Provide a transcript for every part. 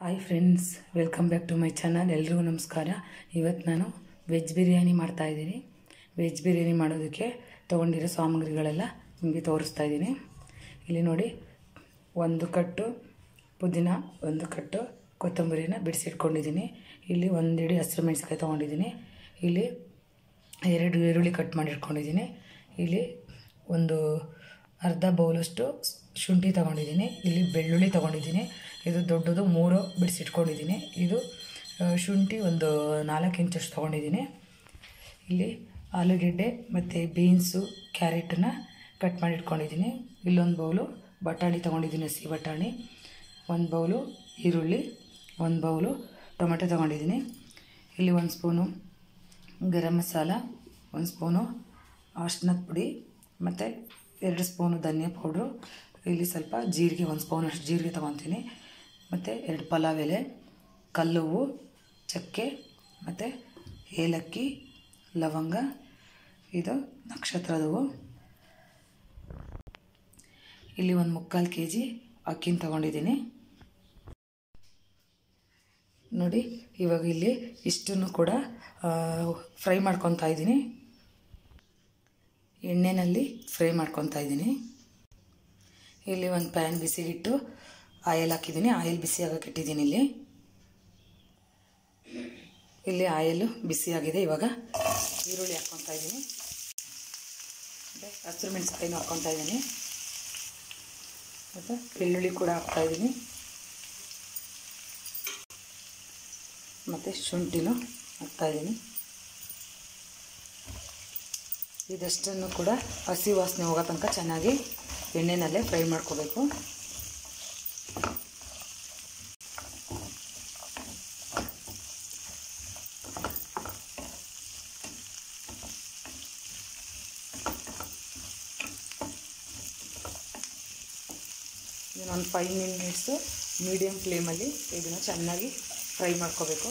hi friends welcome back to my channel ಎಲ್ರಿಗೂ ನಮಸ್ಕಾರ ಇವತ್ತು ನಾನು ವೆಜ್ ಬಿರಿಯಾನಿ ಮಾಡ್ತಾಯಿದ್ದೀನಿ ವೆಜ್ ಬಿರಿಯಾನಿ ಮಾಡೋದಕ್ಕೆ ತೊಗೊಂಡಿರೋ ಸಾಮಗ್ರಿಗಳೆಲ್ಲ ನಿಮಗೆ ತೋರಿಸ್ತಾ ಇದ್ದೀನಿ ಇಲ್ಲಿ ನೋಡಿ ಒಂದು ಕಟ್ಟು ಪುದೀನ ಒಂದು ಕಟ್ಟು ಕೊತ್ತಂಬರಿನ ಬಿಡಿಸಿಟ್ಕೊಂಡಿದ್ದೀನಿ ಇಲ್ಲಿ ಒಂದು ಇಡೀ ಹಸಿರು ಮೆಣಸಿನ್ಕಾಯಿ ತೊಗೊಂಡಿದ್ದೀನಿ ಇಲ್ಲಿ ಎರಡು ಈರುಳ್ಳಿ ಕಟ್ ಮಾಡಿ ಇಟ್ಕೊಂಡಿದ್ದೀನಿ ಇಲ್ಲಿ ಒಂದು ಅರ್ಧ ಬೌಲಷ್ಟು ಶುಂಠಿ ತೊಗೊಂಡಿದ್ದೀನಿ ಇಲ್ಲಿ ಬೆಳ್ಳುಳ್ಳಿ ತೊಗೊಂಡಿದ್ದೀನಿ ಇದು ದೊಡ್ಡದು ಮೂರು ಬಿಡಿಸಿಟ್ಕೊಂಡಿದ್ದೀನಿ ಇದು ಆ, ಶುಂಠಿ ಒಂದು ನಾಲ್ಕು ಇಂಚಷ್ಟು ತೊಗೊಂಡಿದ್ದೀನಿ ಇಲ್ಲಿ ಆಲೂಗೆಡ್ಡೆ ಮತ್ತು ಬೀನ್ಸು ಕ್ಯಾರೆಟನ್ನ ಕಟ್ ಮಾಡಿ ಇಟ್ಕೊಂಡಿದ್ದೀನಿ ಇಲ್ಲೊಂದು ಬೌಲು ಬಟಾಣಿ ತೊಗೊಂಡಿದ್ದೀನಿ ಹಸಿ ಬಟಾಣಿ ಒಂದು ಬೌಲು ಈರುಳ್ಳಿ ಒಂದು ಬೌಲು ಟೊಮೆಟೊ ತೊಗೊಂಡಿದ್ದೀನಿ ಇಲ್ಲಿ ಒಂದು ಸ್ಪೂನು ಗರಂ ಮಸಾಲ ಒಂದು ಸ್ಪೂನು ಅರ್ಶಿನದ ಪುಡಿ ಮತ್ತು ಎರಡು ಸ್ಪೂನು ಧನಿಯಾ ಪೌಡ್ರು ಇಲ್ಲಿ ಸ್ವಲ್ಪ ಜೀರಿಗೆ ಒಂದು ಸ್ಪೂನಷ್ಟು ಜೀರಿಗೆ ತೊಗೊತೀನಿ ಮತ್ತು ಎರಡು ಪಲಾವ್ ಎಲೆ ಕಲ್ಲುವು ಚಕ್ಕೆ ಮತ್ತು ಏಲಕ್ಕಿ ಲವಂಗ ಇದು ನಕ್ಷತ್ರದ ಹೂವು ಇಲ್ಲಿ ಒಂದು ಮುಕ್ಕಾಲು ಕೆ ಜಿ ಅಕ್ಕಿನ ತೊಗೊಂಡಿದ್ದೀನಿ ನೋಡಿ ಇವಾಗ ಇಲ್ಲಿ ಇಷ್ಟನ್ನು ಕೂಡ ಫ್ರೈ ಮಾಡ್ಕೊತಾ ಇದ್ದೀನಿ ಎಣ್ಣೆಯಲ್ಲಿ ಫ್ರೈ ಮಾಡ್ಕೊತಾ ಇದ್ದೀನಿ ಇಲ್ಲಿ ಒಂದು ಪ್ಯಾನ್ ಬಿಸಿಗಿಟ್ಟು ಆಯಲ್ ಹಾಕಿದ್ದೀನಿ ಆಯಿಲ್ ಬಿಸಿ ಆಗಕ್ಕೆ ಇಟ್ಟಿದ್ದೀನಿ ಇಲ್ಲಿ ಇಲ್ಲಿ ಆಯಲ್ಲು ಬಿಸಿಯಾಗಿದೆ ಇವಾಗ ಈರುಳ್ಳಿ ಹಾಕ್ಕೊತಾ ಇದ್ದೀನಿ ಮತ್ತು ಹಸಿರು ಮೆಣಸಿನ್ಕಾಯಿನೂ ಹಾಕ್ಕೊತಾ ಇದ್ದೀನಿ ಮತ್ತು ಬೆಳ್ಳುಳ್ಳಿ ಕೂಡ ಹಾಕ್ತಾಯಿದ್ದೀನಿ ಮತ್ತು ಶುಂಠಿನೂ ಹಾಕ್ತಾಯಿದ್ದೀನಿ ಇದಷ್ಟನ್ನು ಕೂಡ ಹಸಿ ವಾಸನೆ ಹೋಗೋ ತನಕ ಚೆನ್ನಾಗಿ ಎಣ್ಣೆನಲ್ಲೇ ಫ್ರೈ ಮಾಡ್ಕೋಬೇಕು ಇನ್ನೊಂದು ಫೈವ್ ಮಿನಿಟ್ಸು ಮೀಡಿಯಮ್ ಫ್ಲೇಮಲ್ಲಿ ಇದನ್ನು ಚೆನ್ನಾಗಿ ಫ್ರೈ ಮಾಡ್ಕೋಬೇಕು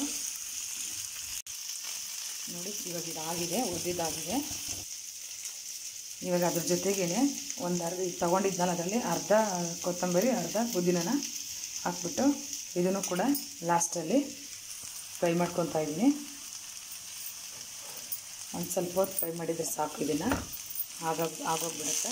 ನೋಡಿ ಇವಾಗ ಇದಾಗಿದೆ ಉದ್ದಿದ್ದಾಗಿದೆ ಇವಾಗ ಅದ್ರ ಜೊತೆಗೇ ಒಂದು ಅರ್ಧ ಈಗ ತೊಗೊಂಡಿದ್ನಲ್ಲ ಅದರಲ್ಲಿ ಅರ್ಧ ಕೊತ್ತಂಬರಿ ಅರ್ಧ ಪುದೀನನ ಹಾಕ್ಬಿಟ್ಟು ಇದನ್ನು ಕೂಡ ಲಾಸ್ಟಲ್ಲಿ ಫ್ರೈ ಮಾಡ್ಕೊತಾ ಇದ್ದೀನಿ ಒಂದು ಸ್ವಲ್ಪ ಹೊತ್ತು ಫ್ರೈ ಮಾಡಿದರೆ ಸಾಕು ಇದನ್ನು ಆಗೋಗಿ ಆಗೋಗ್ಬಿಡುತ್ತೆ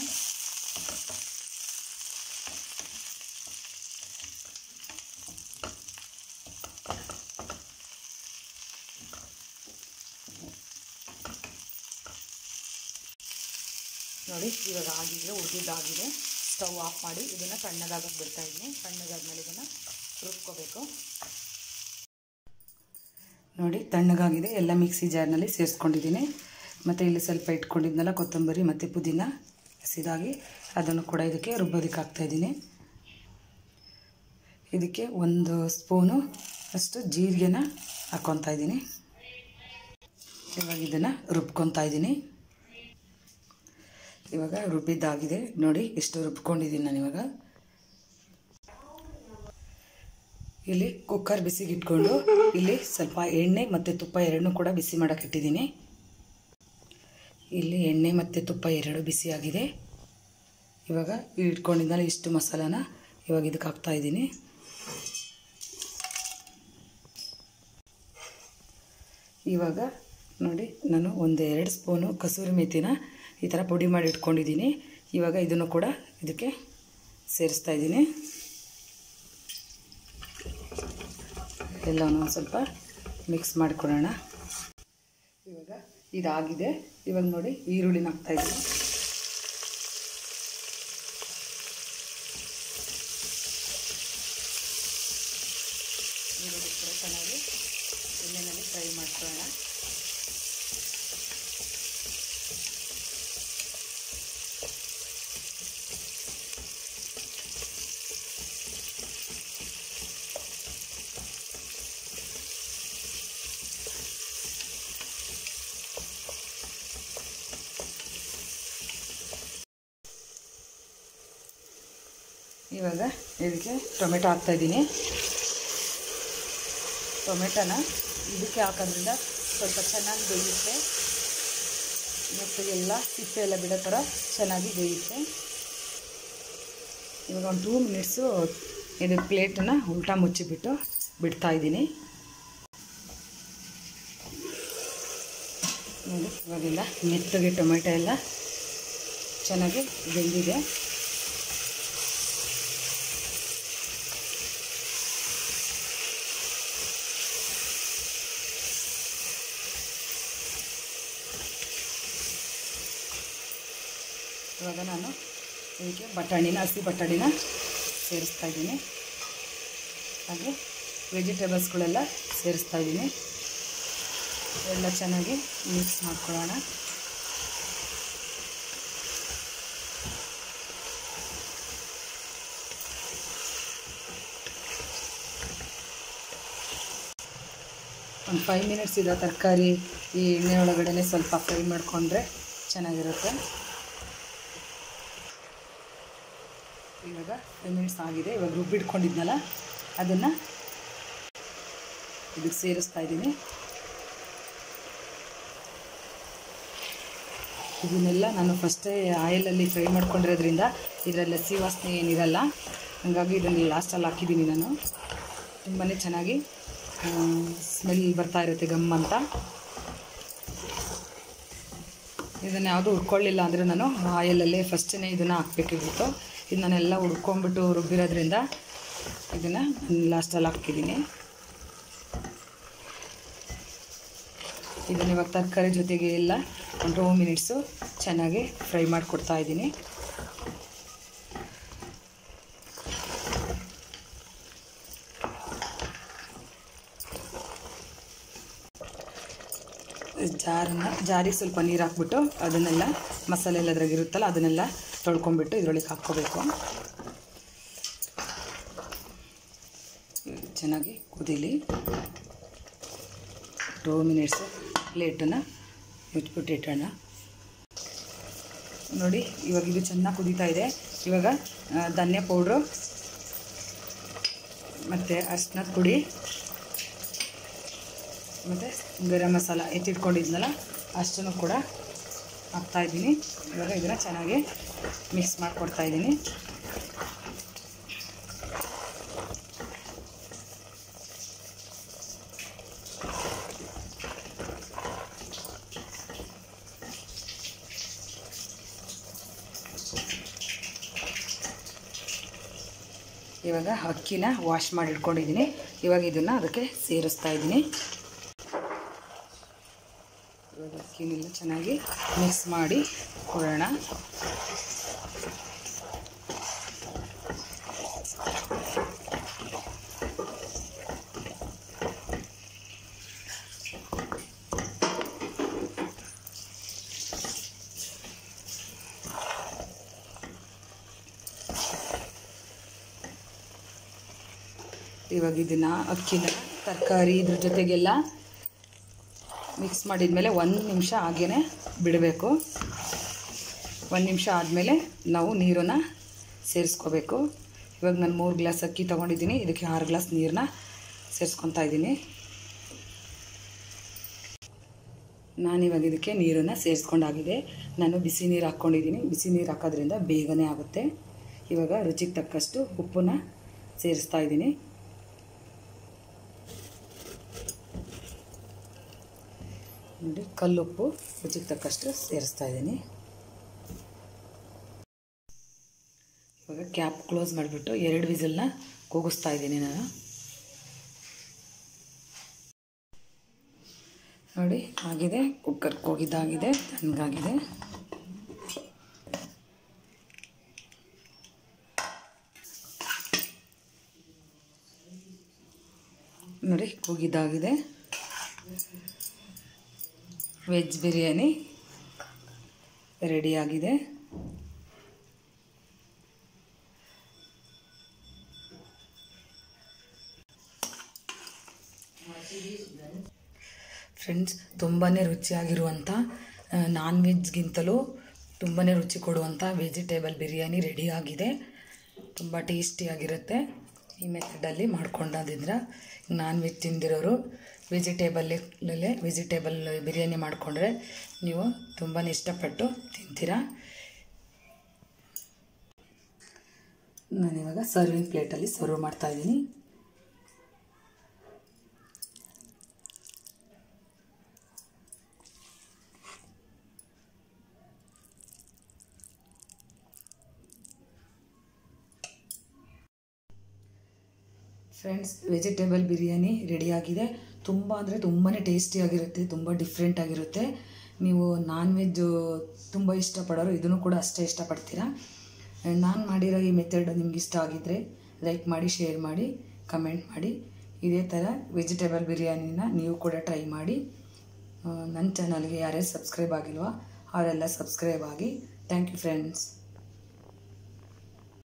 ನೋಡಿ ಇವಾಗ ಆಗಿದೆ ಉದ್ದಿದ್ದಾಗಿದೆ ಸ್ಟವ್ ಆಫ್ ಮಾಡಿ ಇದನ್ನು ತಣ್ಣಗಾಗಕ್ಕೆ ಬಿಡ್ತಾ ಇದ್ದೀನಿ ತಣ್ಣಗಾದ್ಮೇಲೆ ಇದನ್ನು ರುಬ್ಕೋಬೇಕು ನೋಡಿ ತಣ್ಣಗಾಗಿದೆ ಎಲ್ಲ ಮಿಕ್ಸಿ ಜಾರ್ನಲ್ಲಿ ಸೇರಿಸ್ಕೊಂಡಿದ್ದೀನಿ ಮತ್ತು ಇಲ್ಲಿ ಸ್ವಲ್ಪ ಇಟ್ಕೊಂಡಿದ್ನಲ್ಲ ಕೊತ್ತಂಬರಿ ಮತ್ತು ಪುದೀನ ಹಸಿದಾಗಿ ಅದನ್ನು ಕೂಡ ಇದಕ್ಕೆ ರುಬ್ಬೋದಕ್ಕೆ ಹಾಕ್ತಾಯಿದ್ದೀನಿ ಇದಕ್ಕೆ ಒಂದು ಸ್ಪೂನು ಅಷ್ಟು ಜೀರಿಗೆನ ಹಾಕ್ಕೊತಾ ಇದ್ದೀನಿ ಇವಾಗ ಇದನ್ನು ರುಬ್ಕೊತಾ ಇದ್ದೀನಿ ಇವಾಗ ರುಬ್ಬಿದ್ದಾಗಿದೆ ನೋಡಿ ಎಷ್ಟು ರುಬ್ಕೊಂಡಿದ್ದೀನಿ ನಾನು ಇವಾಗ ಇಲ್ಲಿ ಕುಕ್ಕರ್ ಬಿಸಿಗೆ ಇಟ್ಕೊಂಡು ಇಲ್ಲಿ ಸ್ವಲ್ಪ ಎಣ್ಣೆ ಮತ್ತು ತುಪ್ಪ ಎರಡನ್ನೂ ಕೂಡ ಬಿಸಿ ಮಾಡೋಕೆ ಇಟ್ಟಿದ್ದೀನಿ ಇಲ್ಲಿ ಎಣ್ಣೆ ಮತ್ತು ತುಪ್ಪ ಎರಡು ಬಿಸಿಯಾಗಿದೆ ಇವಾಗ ಇಟ್ಕೊಂಡಿದ್ದಲ್ಲ ಇಷ್ಟು ಮಸಾಲಾನ ಇವಾಗ ಇದಕ್ಕೆ ಹಾಕ್ತಾ ಇದ್ದೀನಿ ಇವಾಗ ನೋಡಿ ನಾನು ಒಂದು ಎರಡು ಸ್ಪೂನು ಕಸೂರಿ ಮೆಥಿನ ಈ ಥರ ಪುಡಿ ಮಾಡಿ ಇಟ್ಕೊಂಡಿದ್ದೀನಿ ಇವಾಗ ಇದನ್ನು ಕೂಡ ಇದಕ್ಕೆ ಸೇರಿಸ್ತಾ ಇದ್ದೀನಿ ಎಲ್ಲವನ್ನು ಒಂದು ಸ್ವಲ್ಪ ಮಿಕ್ಸ್ ಮಾಡಿಕೊಡೋಣ ಇವಾಗ ಇದಾಗಿದೆ ಇವಾಗ ನೋಡಿ ಈರುಳ್ಳಿನ ಹಾಕ್ತಾಯಿದ್ದೀನಿ ಈರುಳ್ಳಿ ಕೂಡ ಚೆನ್ನಾಗಿ ಎಣ್ಣೆಯಲ್ಲಿ ಫ್ರೈ ಮಾಡ್ಕೊಳ್ಳೋಣ ಇವಾಗ ಇದಕ್ಕೆ ಟೊಮೆಟೊ ಹಾಕ್ತಾಯಿದ್ದೀನಿ ಟೊಮೆಟೊನ ಇದಕ್ಕೆ ಹಾಕೋದ್ರಿಂದ ಸ್ವಲ್ಪ ಚೆನ್ನಾಗಿ ಬೇಯುತ್ತೆ ಮತ್ತು ಎಲ್ಲ ಸಿಪ್ಪೆ ಎಲ್ಲ ಬಿಡೋ ಥರ ಚೆನ್ನಾಗಿ ಬೇಯುತ್ತೆ ಇವಾಗ ಒಂದು ಟೂ ಮಿನಿಟ್ಸು ಇದು ಪ್ಲೇಟನ್ನು ಉಲ್ಟಾ ಮುಚ್ಚಿಬಿಟ್ಟು ಬಿಡ್ತಾ ಇದ್ದೀನಿ ನೋಡಿ ಇವಾಗೆಲ್ಲ ಮೆತ್ತಗೆ ಟೊಮೆಟೊ ಎಲ್ಲ ಚೆನ್ನಾಗಿ ಬೆಂದಿದೆ ಇವಾಗ ನಾನು ಇದಕ್ಕೆ ಬಟಾಣಿನ ಹಸಿ ಬಟಾಣಿನ ಸೇರಿಸ್ತಾ ಇದ್ದೀನಿ ಹಾಗೆ ವೆಜಿಟೇಬಲ್ಸ್ಗಳೆಲ್ಲ ಸೇರಿಸ್ತಾ ಇದ್ದೀನಿ ಎಲ್ಲ ಚೆನ್ನಾಗಿ ಮಿಕ್ಸ್ ಮಾಡ್ಕೊಳ್ಳೋಣ ಒಂದು ಫೈವ್ ಮಿನಿಟ್ಸ್ ಇದೋ ತರಕಾರಿ ಈ ಎಣ್ಣೆ ಒಳಗಡೆ ಸ್ವಲ್ಪ ಫ್ರೈ ಮಾಡಿಕೊಂಡ್ರೆ ಚೆನ್ನಾಗಿರುತ್ತೆ ಇವಾಗ ಫೈವ್ ಮಿನಿಟ್ಸ್ ಆಗಿದೆ ಇವಾಗ ರುಬ್ಬಿಟ್ಕೊಂಡಿದ್ನಲ್ಲ ಅದನ್ನು ಇದಕ್ಕೆ ಸೇರಿಸ್ತಾ ಇದ್ದೀನಿ ಇದನ್ನೆಲ್ಲ ನಾನು ಫಸ್ಟೇ ಆಯಿಲಲ್ಲಿ ಫ್ರೈ ಮಾಡ್ಕೊಂಡಿರೋದ್ರಿಂದ ಇದರಲ್ಲಿ ಹಸಿ ವಾಸನೆ ಏನಿರಲ್ಲ ಹಾಗಾಗಿ ಇದನ್ನು ಲಾಸ್ಟಲ್ಲಿ ಹಾಕಿದ್ದೀನಿ ನಾನು ತುಂಬಾ ಚೆನ್ನಾಗಿ ಸ್ಮೆಲ್ ಬರ್ತಾ ಇರುತ್ತೆ ಗಮ್ ಅಂತ ಇದನ್ನು ಯಾವುದು ಹುಡ್ಕೊಳ್ಳಿಲ್ಲ ಅಂದರೆ ನಾನು ಆಯಿಲಲ್ಲೇ ಫಸ್ಟೇ ಇದನ್ನು ಹಾಕ್ಬೇಕಿತ್ತು ಇದು ನಾನೆಲ್ಲ ಹುಡ್ಕೊಂಬಿಟ್ಟು ರುಬ್ಬಿರೋದ್ರಿಂದ ಇದನ್ನು ಲಾಸ್ಟಲ್ಲಿ ಹಾಕಿದ್ದೀನಿ ಇದನ್ನು ಇವಾಗ ತರಕಾರಿ ಜೊತೆಗೆ ಎಲ್ಲ ಒಂದು ಟೂ ಮಿನಿಟ್ಸು ಚೆನ್ನಾಗಿ ಫ್ರೈ ಮಾಡಿಕೊಡ್ತಾ ಇದ್ದೀನಿ ಜಾರನ್ನು ಜಾರಿಗೆ ಸ್ವಲ್ಪ ನೀರು ಹಾಕ್ಬಿಟ್ಟು ಅದನ್ನೆಲ್ಲ ಮಸಾಲೆ ಎಲ್ಲ ಅದ್ರಾಗ ಇರುತ್ತಲ್ಲ ಅದನ್ನೆಲ್ಲ ತೊಳ್ಕೊಂಬಿಟ್ಟು ಇದರೊಳಗೆ ಹಾಕ್ಕೋಬೇಕು ಚೆನ್ನಾಗಿ ಕುದೀಲಿ ಟೂ ಮಿನಿಟ್ಸು ಪ್ಲೇಟನ್ನು ಮುಚ್ಚಿಬಿಟ್ಟು ಇಟ್ಟೋಣ ನೋಡಿ ಇವಾಗ ಇದು ಚೆನ್ನಾಗಿ ಕುದೀತಾ ಇದೆ ಇವಾಗ ಆ, ಧನ್ಯ ಪೌಡ್ರು ಮತ್ತು ಅರ್ಶಿನದ ಪುಡಿ ಮತ್ತು ಗರಂ ಮಸಾಲ ಎತ್ತಿಟ್ಕೊಂಡಿದ್ನಲ್ಲ ಅಷ್ಟನ್ನು ಕೂಡ ಹಾಕ್ತಾಯಿದ್ದೀನಿ ಇವಾಗ ಇದನ್ನು ಚೆನ್ನಾಗಿ ಮಿಕ್ಸ್ ಮಾಡಿಕೊಡ್ತಾ ಇದ್ದೀನಿ ಇವಾಗ ಅಕ್ಕಿನ ವಾಶ್ ಮಾಡಿ ಇಟ್ಕೊಂಡಿದ್ದೀನಿ ಇವಾಗ ಇದನ್ನು ಅದಕ್ಕೆ ಸೇರಿಸ್ತಾ ಇದ್ದೀನಿ ಇವಾಗ ಅಕ್ಕಿನೆಲ್ಲ ಚೆನ್ನಾಗಿ ಮಿಕ್ಸ್ ಮಾಡಿ ಕೊಡೋಣ ಇವಾಗ ಇದನ್ನು ಅಕ್ಕಿನ ತರಕಾರಿ ಇದ್ರ ಜೊತೆಗೆಲ್ಲ ಮಿಕ್ಸ್ ಮಾಡಿದ್ಮೇಲೆ ಒಂದು ನಿಮಿಷ ಹಾಗೇ ಬಿಡಬೇಕು ಒಂದು ನಿಮಿಷ ಆದಮೇಲೆ ನಾವು ನೀರನ್ನು ಸೇರಿಸ್ಕೋಬೇಕು ಇವಾಗ ನಾನು ಮೂರು ಗ್ಲಾಸ್ ಅಕ್ಕಿ ತೊಗೊಂಡಿದ್ದೀನಿ ಇದಕ್ಕೆ ಆರು ಗ್ಲಾಸ್ ನೀರನ್ನ ಸೇರಿಸ್ಕೊತಾ ಇದ್ದೀನಿ ನಾನಿವಾಗ ಇದಕ್ಕೆ ನೀರನ್ನು ಸೇರಿಸ್ಕೊಂಡಾಗಿದೆ ನಾನು ಬಿಸಿ ನೀರು ಹಾಕ್ಕೊಂಡಿದ್ದೀನಿ ಬಿಸಿ ನೀರು ಹಾಕೋದ್ರಿಂದ ಬೇಗನೆ ಆಗುತ್ತೆ ಇವಾಗ ರುಚಿಗೆ ತಕ್ಕಷ್ಟು ಉಪ್ಪನ್ನ ಸೇರಿಸ್ತಾ ಇದ್ದೀನಿ ನೋಡಿ ಕಲ್ಲುಪ್ಪು ರುಚಿಗೆ ತಕ್ಕಷ್ಟು ಸೇರಿಸ್ತಾ ಇದ್ದೀನಿ ಇವಾಗ ಕ್ಯಾಪ್ ಕ್ಲೋಸ್ ಮಾಡಿಬಿಟ್ಟು ಎರಡು ವಿಸಲ್ನ ಕೂಗಿಸ್ತಾ ಇದ್ದೀನಿ ನಾನು ನೋಡಿ ಆಗಿದೆ ಕುಕ್ಕರ್ ಕೂಗಿದ್ದಾಗಿದೆ ತಣ್ಣಗಾಗಿದೆ ನೋಡಿ ಕೂಗಿದ್ದಾಗಿದೆ ವೆಜ್ ಬಿರಿಯಾನಿ ರೆಡಿಯಾಗಿದೆ ಫ್ರೆಂಡ್ಸ್ ತುಂಬಾ ರುಚಿಯಾಗಿರುವಂಥ ನಾನ್ ವೆಜ್ಗಿಂತಲೂ ತುಂಬಾ ರುಚಿ ಕೊಡುವಂಥ ವೆಜಿಟೇಬಲ್ ಬಿರಿಯಾನಿ ರೆಡಿಯಾಗಿದೆ ತುಂಬ ಟೇಸ್ಟಿಯಾಗಿರುತ್ತೆ ಈ ಮೆಥಡಲ್ಲಿ ಮಾಡ್ಕೊಂಡಾದಿದ್ರೆ ನಾನ್ ವೆಜ್ ತಿಂದಿರೋರು ವೆಜಿಟೇಬಲ್ಲಲ್ಲೇ ವೆಜಿಟೇಬಲ್ ಬಿರಿಯಾನಿ ಮಾಡಿಕೊಂಡ್ರೆ ನೀವು ತುಂಬಾ ಇಷ್ಟಪಟ್ಟು ತಿಂತೀರಾ ನಾನಿವಾಗ ಸರ್ವಿಂಗ್ ಪ್ಲೇಟಲ್ಲಿ ಸರ್ವ್ ಮಾಡ್ತಾಯಿದ್ದೀನಿ ಫ್ರೆಂಡ್ಸ್ ವೆಜಿಟೇಬಲ್ ಬಿರಿಯಾನಿ ರೆಡಿಯಾಗಿದೆ ತುಂಬ ಅಂದರೆ ತುಂಬಾ ಟೇಸ್ಟಿಯಾಗಿರುತ್ತೆ ತುಂಬ ಡಿಫ್ರೆಂಟ್ ಆಗಿರುತ್ತೆ ನೀವು ನಾನ್ ವೆಜ್ಜು ತುಂಬ ಇಷ್ಟಪಡೋರು ಇದನ್ನು ಕೂಡ ಅಷ್ಟೇ ಇಷ್ಟಪಡ್ತೀರಾ ನಾನು ಮಾಡಿರೋ ಈ ಮೆಥಡ್ ನಿಮ್ಗೆ ಇಷ್ಟ ಆಗಿದ್ದರೆ ಲೈಕ್ ಮಾಡಿ ಶೇರ್ ಮಾಡಿ ಕಮೆಂಟ್ ಮಾಡಿ ಇದೇ ಥರ ವೆಜಿಟೇಬಲ್ ಬಿರಿಯಾನಿನ ನೀವು ಕೂಡ ಟ್ರೈ ಮಾಡಿ ನನ್ನ ಚಾನಲ್ಗೆ ಯಾರ್ಯಾರು ಸಬ್ಸ್ಕ್ರೈಬ್ ಆಗಿಲ್ವೋ ಅವರೆಲ್ಲ ಸಬ್ಸ್ಕ್ರೈಬ್ ಆಗಿ ಥ್ಯಾಂಕ್ ಯು ಫ್ರೆಂಡ್ಸ್